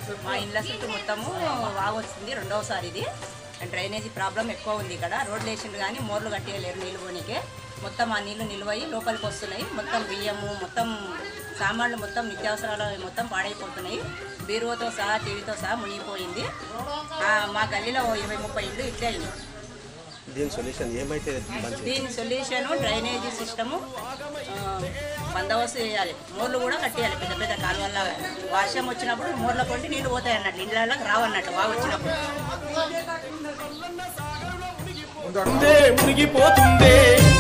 మా ఇండ్ల చుట్టూ మొత్తము వాగు వస్తుంది రెండవసారి ఇది డ్రైనేజీ ప్రాబ్లం ఎక్కువ ఉంది ఇక్కడ రోడ్లు వేసిండ్రు కానీ మోర్లు కట్టేయలేరు నీళ్ళు పోనీకే మొత్తం ఆ నీళ్లు నిల్వయి లోపలికి వస్తున్నాయి మొత్తం బియ్యము మొత్తం సామాన్లు మొత్తం నిత్యావసరాలు మొత్తం పాడైపోతున్నాయి బీరువాతో సహా టీవీతో సహా మునిగిపోయింది ఆ, మా గల్లీలో ఓ ఇరవై ముప్పై ఇళ్ళు ఇట్లే అయినాయి దీని సొల్యూషన్ ఏమైతే మంచిది దీని సొల్యూషన్ డ్రైనేజీ సిస్టము ఆ, బందోబస్తు చేయాలి మోర్లు కూడా కట్టేయాలి పెద్ద పెద్ద కాలువల్ల వర్షం వచ్చినప్పుడు మోర్ల కొంటి నీళ్లు పోతాయి అన్నట్టు ఇళ్ళకి రావన్నట్టు బాగా వచ్చినప్పుడు ఉందే మునిగిపోతుందే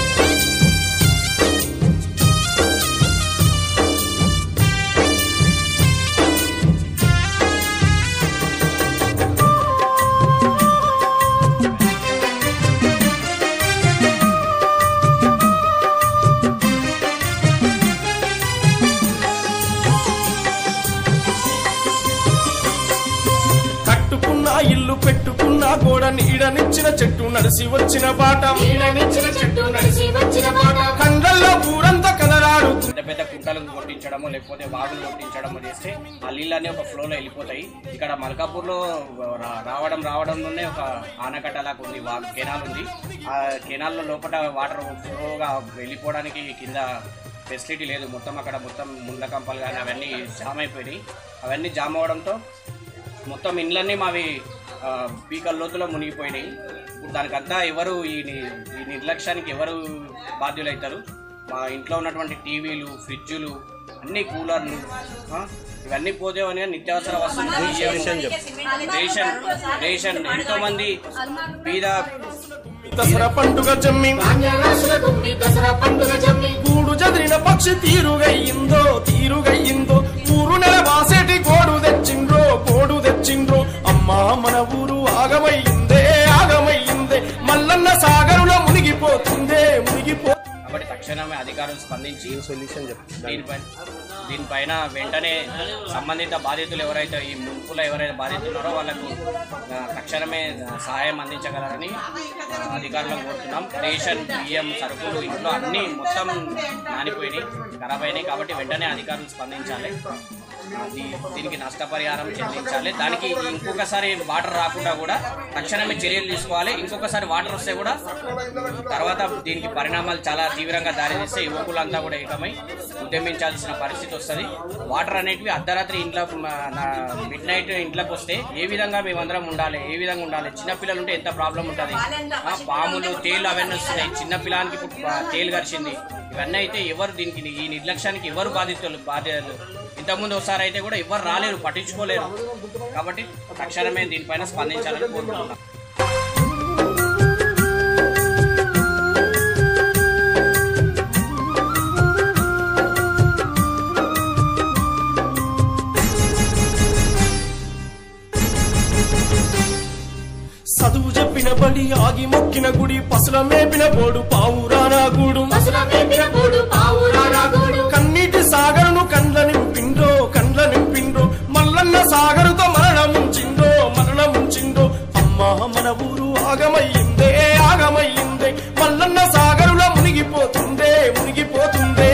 కట్టుకున్న ఇల్లు పెట్టుకున్న గోడ నీడనిచ్చిన చెట్టు నడిసి వచ్చిన బాట నీడనిచ్చిన చెట్టు నడిచి వచ్చిన మాట కండ్లల్లో ఊరంతా కలరాడు పెద్ద పెద్ద కుంటలను కొట్టించడము లేకపోతే వాగులు కొట్టించడము చేస్తే ఆ నీళ్ళన్నీ ఒక ఫ్లోలో వెళ్ళిపోతాయి ఇక్కడ మల్కాపూర్లో రా- రావడం రావడంలోనే ఒక ఆనకట్ట లాగా ఉంది వా కెనాల్ ఉంది ఆ కెనాల్లో లోపల వాటర్ ఫ్లోగా వెళ్ళిపోవడానికి కింద ఫెసిలిటీ లేదు మొత్తం అక్కడ మొత్తం ముండ్ల కంపలు కానీ అవన్నీ జామ్ అయిపోయినాయి అవన్నీ జామ్ అవ్వడంతో మొత్తం ఇండ్లన్నీ మావి ఆ, పీకల లోతులో మునిగిపోయినాయి ఇప్పుడు దానికంతా ఎవరు ఈ ని- ఈ నిర్లక్ష్యానికి ఎవరు బాధ్యులవుతారు మా ఇంట్లో ఉన్నటువంటి టీవీలు ఫ్రిడ్జులు అన్ని కూలర్లు ఆ, ఇవన్నీ పోతేవని నిత్యావసర వస్తువులు విషయం చెప్పు. రేషన్ రేషన్ ఎంతో మంది బీద దసరా పండుగ జమ్మి ధాన్యరాశుల దుమ్మి దసరా పండుగ జమ్మి గూడు చదిరిన పక్షి తీరుగయ్యిందో తీరుగయ్యిందో ఊరు నెల వాసేటి గోడు తెచ్చిండ్రో గోడు తెచ్చిండ్రో అమ్మా మన ఊరు ఆగమయ్యిందే ఆగమయ్యిందే మల్లన్న సాగరులో మునిగిపోతుందే మునిగిపో కాబట్టి తక్షణమే అధికారులు స్పందించి దీని సొల్యూషన్ చెప్పు దీనిపైన దీనిపైన వెంటనే సంబంధిత బాధితులు ఎవరైతే ఈ మున్పులో ఎవరైతే బాధితులు ఉన్నారో వాళ్ళకు ఆ, తక్షణమే సహాయం అందించగలరని ఆ, అధికారులను కోరుతున్నాం రేషన్ బియ్యం సరుకులు ఇంట్లో అన్నీ మొత్తం నానిపోయినాయి ఖరాబ్ అయినాయి కాబట్టి వెంటనే అధికారులు స్పందించాలి ఆ, దీ- దీనికి నష్టపరిహారం చెల్లించాలి దానికి ఇంకొకసారి వాటర్ రాకుండా కూడా తక్షణమే చర్యలు తీసుకోవాలి ఇంకొకసారి వాటర్ వస్తే కూడా తర్వాత దీనికి పరిణామాలు చాలా తీవ్రంగా దారితీస్తే యువకులంతా కూడా ఏకమై ఉద్యమించాల్సిన పరిస్థితి వస్తుంది వాటర్ అనేటివి అర్ధరాత్రి ఇంట్లో మిడ్ నైట్ ఇంట్లోకి వస్తే ఏ విధంగా మేమందరం ఉండాలి ఏ విధంగా ఉండాలి చిన్నపిల్లలు ఉంటే ఎంత ప్రాబ్లం ఉంటుంది ఆ, పాములు తేలు అవన్నీ వస్తున్నాయి చిన్న పిల్లానికి ఇప్పుడు పా- తేలు గరిచింది ఇవన్నీ అయితే ఎవరు దీనికి ఈ నిర్లక్ష్యానికి ఎవరు బాధితులు బాధ్యతలు ఇంతకుముందు ఒకసారి అయితే కూడా ఎవరు రాలేరు పట్టించుకోలేరు కాబట్టి తక్షణమే దీనిపైన స్పందించాలని కోరుకుంటున్నాం చదువు చెప్పిన బడి ఆగి మొక్కిన గుడి పసుల మేపిన పోడు పావురానా గూడు పసుల మేపిన పోడు పావురానా గూడు కన్నీటి సాగరును కండ్ల నింపిండ్రో కండ్ల నింపిండ్రో మల్లన్న సాగరుతో మరణముంచిండ్రో మరణముంచిండ్రో అమ్మా మన ఊరు ఆగమయ్యిందే ఆగమయ్యిందే మల్లన్న సాగరులో మునిగిపోతుందే మునిగిపోతుందే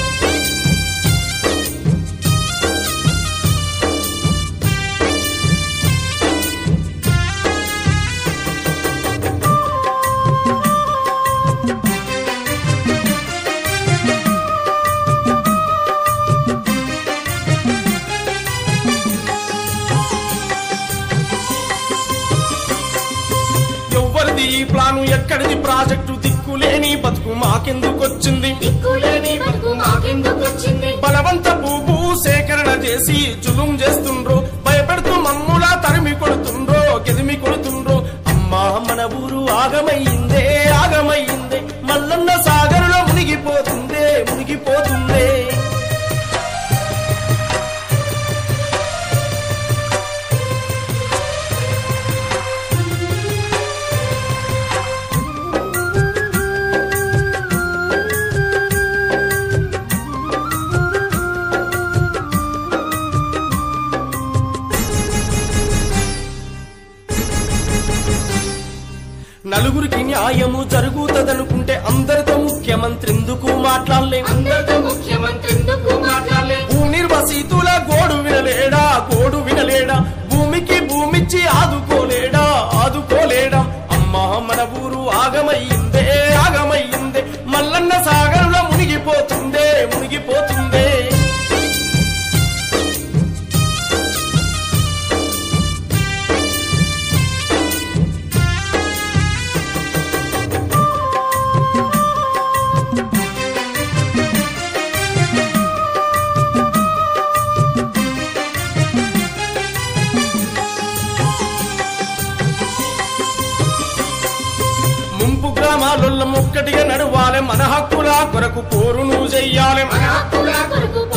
ఎవ్వరిది ఈ ప్లాను ఎక్కడిది ప్రాజెక్టు దిక్కులేని బతుకు మాకెందుకొచ్చింది దిక్కులేని బతుకు మాకెందుకొచ్చింది బలవంత భూ సేకరణ చేసి జులుం చేస్తుండ్రో భయపెడుతూ మమ్ములా తరిమి కొడుతుండ్రో గెదిమి కొడుతుండ్రో అమ్మా మన ఊరు ఆగమయ్యిందే ఆగమయ్యిందే మల్లన్న సాగరులో మునిగిపోతుందే మునిగిపోతుందే నలుగురికి న్యాయము జరుగుతదనుకుంటే అందరితో ముఖ్యమంత్రి ఎందుకు మాట్లాడలే అందరితో ముఖ్యమంత్రి ఎందుకు మాట్లాడలే భూ నిర్వసితుల గోడు వినలేడా గోడు వినలేడా గ్రామాలలో ఒక్కటిగా నడవాలి మన హక్కుల కొరకు పోరును చెయ్యాలి మన హక్కుల కొరకు